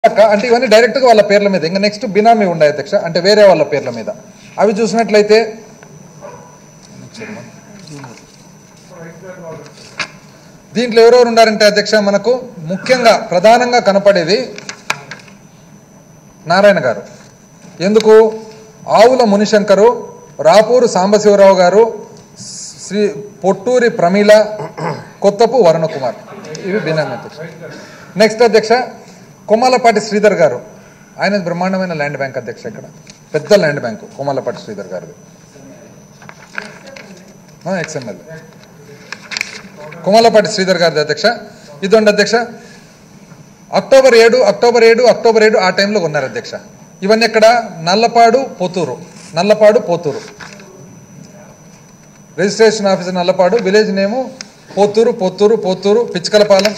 అక్క అంటే ఇవన్నీ డైరెక్ట్గా వాళ్ళ పేర్ల మీద ఇంకా నెక్స్ట్ బినామీ ఉండే అధ్యక్ష అంటే వేరే వాళ్ళ పేర్ల మీద అవి చూసినట్లయితే దీంట్లో ఎవరెవరు ఉన్నారంటే అధ్యక్ష మనకు ముఖ్యంగా ప్రధానంగా కనపడేది నారాయణ గారు ఎందుకు ఆవుల మునిశంకరు రాపూరు సాంబశివరావు గారు శ్రీ పొట్టూరి ప్రమీల కొత్తపు వరుణకుమార్ ఇవి బినామీ అధ్యక్ష నెక్స్ట్ అధ్యక్ష కొమ్మలపాటి శ్రీధర్ గారు ఆయన బ్రహ్మాండమైన ల్యాండ్ బ్యాంక్ అధ్యక్ష ఇక్కడ పెద్ద ల్యాండ్ బ్యాంకు కొమ్మలపాటి శ్రీధర్ గారిది ఎక్స్ఎంఎల్ కొమ్మలపాటి శ్రీధర్ గారిది అధ్యక్ష ఇదండి అధ్యక్ష అక్టోబర్ ఏడు అక్టోబర్ ఏడు అక్టోబర్ ఏడు ఆ టైంలో ఉన్నారు అధ్యక్ష ఇవన్నీ ఇక్కడ Nallapadu Pothuru Nallapadu Pothuru registration officer Nallapadu village నేము పోతూరు పోతూరు పోతూరు పిచ్కలపాలెం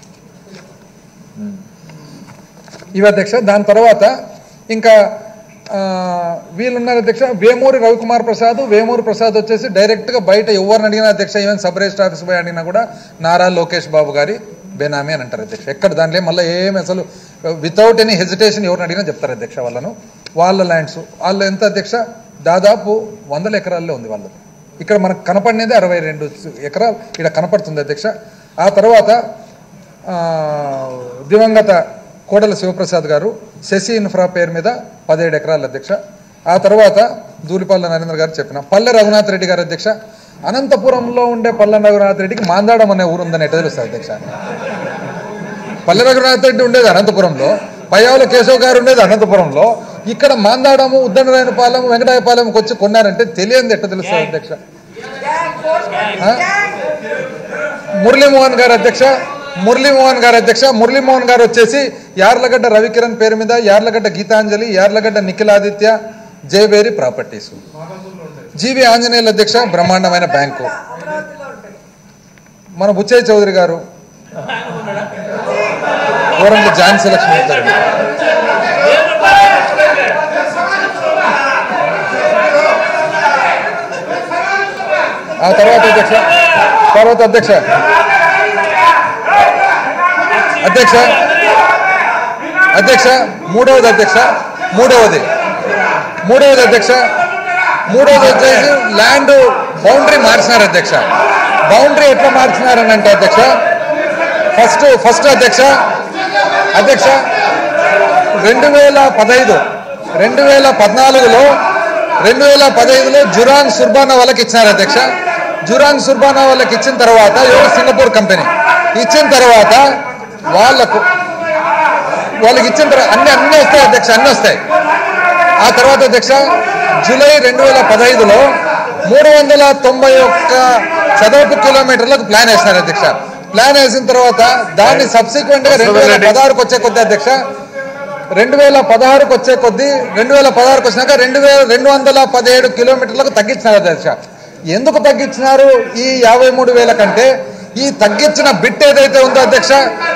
ఇవి అధ్యక్ష దాని తర్వాత ఇంకా ఆ, వీళ్ళున్నారు అధ్యక్ష వేమూరి రవికుమార్ ప్రసాద్ వేమూరి ప్రసాద్ వచ్చేసి డైరెక్ట్గా బయట ఎవరిని అడిగినా అధ్యక్ష ఈవెన్ సబ్ రిజిస్టర్ ఆఫీస్ పోయి అడిగినా కూడా నారా లోకేష్ బాబు గారి బేనామీ అని అంటారు అధ్యక్ష ఎక్కడ దాంట్లో మళ్ళీ ఏమి అసలు వితౌట్ ఎనీ హెజిటేషన్ ఎవరిని అడిగినా చెప్తారు అధ్యక్ష వాళ్ళను వాళ్ళ ల్యాండ్స్ వాళ్ళు ఎంత అధ్యక్ష దాదాపు వందల ఎకరాల్లో ఉంది వాళ్ళది ఇక్కడ మనకు కనపడినది అరవై రెండు ఎకరాలు ఇక్కడ కనపడుతుంది అధ్యక్ష ఆ తర్వాత ఆ, దివంగత కోడల శివప్రసాద్ గారు శశి ఇన్ఫ్రా పేరు మీద పదిహేడు ఎకరాల అధ్యక్ష ఆ తర్వాత దూలిపల్ల నరేంద్ర గారు చెప్పిన పల్లె రఘునాథ్ రెడ్డి గారు అధ్యక్ష అనంతపురంలో ఉండే పల్లె రఘునాథ్ రెడ్డికి మాందాడం అనే ఊరు ఉందని ఎట్లా తెలుస్తుంది అధ్యక్ష పల్లె రఘునాథ్ రెడ్డి ఉండేది అనంతపురంలో పయ్యావుల కేశవ్ గారు ఉండేది అనంతపురంలో ఇక్కడ మాందాడము ఉద్దనరాయనపాలెం వెంకటాయపాలెంకి వచ్చి కొన్నారంటే తెలియదు ఎట్లా తెలుస్తుంది అధ్యక్ష ఆ? మురళీమోహన్ గారు అధ్యక్ష మురళీమోహన్ గారు అధ్యక్ష మురళీమోహన్ గారు వచ్చేసి యార్లగడ్డ రవికిరణ్ పేరు మీద యార్లగడ్డ గీతాంజలి యార్లగడ్డ నిఖిలాదిత్య జయవేరి ప్రాపర్టీస్ జీవి ఆంజనేయుల అధ్యక్ష బ్రహ్మాండమైన బ్యాంకు మన బుచ్చయ్య చౌదరి గారు కోరంగి ఝాన్సీ లక్ష్మి గారు. ఆ తర్వాత అధ్యక్ష తర్వాత అధ్యక్ష అధ్యక్ష అధ్యక్ష మూడవది అధ్యక్ష మూడవది మూడవది అధ్యక్ష మూడవది వచ్చేసి ల్యాండ్ బౌండరీ మార్చినారు అధ్యక్ష బౌండరీ ఎట్లా మార్చినారని అంటే అధ్యక్ష ఫస్ట్ ఫస్ట్ అధ్యక్ష అధ్యక్ష రెండు వేల పదహైదు రెండు వేల పద్నాలుగులో రెండు వేల పదహైదులో జురాన్ సుర్బానా వాళ్ళకి ఇచ్చినారు అధ్యక్ష జురాన్ సుర్బానా వాళ్ళకి ఇచ్చిన తర్వాత ఎవరు సింగపూర్ కంపెనీ ఇచ్చిన తర్వాత వాళ్ళకు వాళ్ళకి ఇచ్చిన తర్వాత అన్ని అన్ని వస్తాయి అధ్యక్ష అన్ని వస్తాయి ఆ తర్వాత అధ్యక్ష జూలై రెండు వేల పదహైదులో మూడు వందల తొంభై ఒక్క చదరపు కిలోమీటర్లకు ప్లాన్ వేసినారు అధ్యక్ష ప్లాన్ వేసిన తర్వాత దాన్ని సబ్సిక్వెంట్ గా రెండు వేల పదహారుకు వచ్చే కొద్ది అధ్యక్ష రెండు వేల పదహారుకు వచ్చే కొద్దీ రెండు వేల పదహారుకు వచ్చినాక రెండు వేల రెండు వందల పదిహేడు కిలోమీటర్లకు తగ్గించినారు అధ్యక్ష ఎందుకు తగ్గించినారు ఈ యాభై మూడు వేల కంటే ఈ తగ్గించిన బిట్ ఏదైతే ఉందో అధ్యక్ష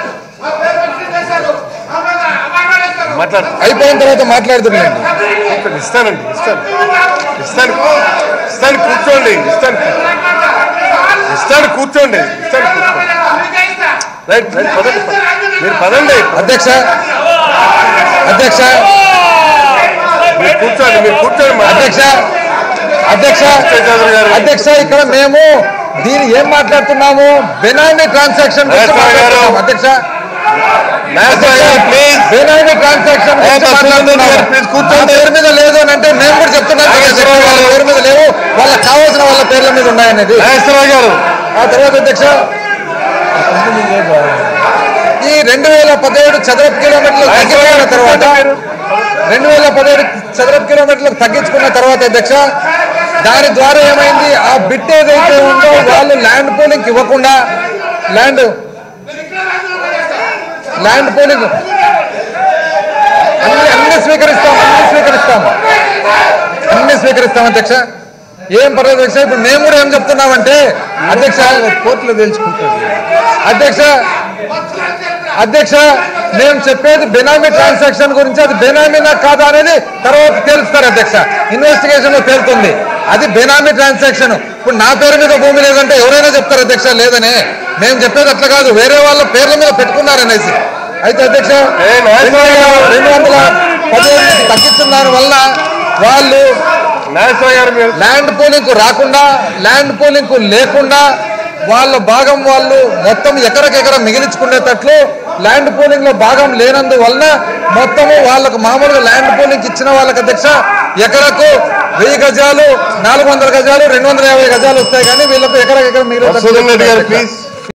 మాట్లాడు అయిపోయిన తర్వాత మాట్లాడుతున్నాండి ఇస్తానండి ఇస్తాను ఇస్తాను ఇస్తాను కూర్చోండి ఇస్తాను ఇస్తాను కూర్చోండి ఇస్తాను కూర్చోండి రైట్ రైట్ పదండి మీరు పదండి అధ్యక్ష అధ్యక్ష మీరు కూర్చోండి మీరు కూర్చోండి మా- అధ్యక్ష అధ్యక్ష చౌదరి గారు. అధ్యక్ష ఇక్కడ మేము దీని ఏం మాట్లాడుతున్నాము బెనామీ ట్రాన్సాక్షన్ గురించి రాజశేఖర్ గారు. మాట్లాడుతున్నాము. అధ్యక్ష నాగేశ్వర గారు, ప్లీజ్ బెనామీ ట్రాన్సాక్షన్ గురించి ఏ, మాట్లాడుతున్నాము. గారు, ప్లీజ్ కూర్చోండి. నా పేరు మీద లేదు అని అంటే మేము కూడా చెప్తున్నాం కదా, నాగేశ్వర వాళ్ళ గారు. పేరు మీద లేవు వాళ్ళకి కావాల్సిన వాళ్ళ పేర్ల మీద ఉన్నాయనేది నాగేశ్వరరావు గారు ఆ తర్వాత అధ్యక్ష ఈ రెండు వేల పదిహేడు చదరపు కిలోమీటర్లు తగ్గించుకున్న తర్వాత రెండు వేల పదిహేడు చదరపు కిలోమీటర్లకు తగ్గించుకున్న తర్వాత అధ్యక్ష దాని ద్వారా ఏమైంది ఆ బిట్ ఏదైతే ఉందో వాళ్ళు ల్యాండ్ పూలింగ్ ఇవ్వకుండా ల్యాండ్ ల్యాండ్ పూలింగ్ అన్ని అన్ని స్వీకరిస్తాం అన్ని స్వీకరిస్తాం అన్ని స్వీకరిస్తాం అధ్యక్ష ఏం పర్లేదు అధ్యక్ష ఇప్పుడు మేము కూడా ఏం చెప్తున్నామంటే అధ్యక్ష కోర్టులో తెలుసుకుంటుంది అధ్యక్ష అధ్యక్ష మేము చెప్పేది బెనామీ ట్రాన్సాక్షన్ గురించి అది బెనామీనా కాదా అనేది తర్వాత తేలుస్తారు అధ్యక్ష ఇన్వెస్టిగేషన్ లో తేలుతుంది అది బెనామీ ట్రాన్సాక్షన్ ఇప్పుడు నా పేరు మీద భూమి లేదంటే ఎవరైనా చెప్తారు అధ్యక్ష లేదని మేము చెప్పేది అట్లా కాదు వేరే వాళ్ళ పేర్ల మీద పెట్టుకున్నారనేసి అయితే అధ్యక్ష ఏ, నాయకులు గారు. రెండు వందల పదిహేను తగ్గించిన దాని వల్ల వాళ్ళు నాగేశ్వర గారు మీరు ల్యాండ్ పూలింగ్ కు రాకుండా ల్యాండ్ పూలింగ్ కు లేకుండా వాళ్ళ భాగం వాళ్ళు మొత్తం ఎకరకెకర మిగిలించుకునేటట్లు ల్యాండ్ పూలింగ్ లో భాగం లేనందువలన మొత్తము వాళ్ళకు మామూలుగా ల్యాండ్ పూలింగ్ ఇచ్చిన వాళ్ళకి అధ్యక్ష ఎకరకు వెయ్యి గజాలు నాలుగు వందల గజాలు రెండు వందల యాభై గజాలు వస్తాయి కానీ వీళ్ళకు ఎకరకెకర వసూదన్ రెడ్డి గారు మిగిలి ప్లీజ్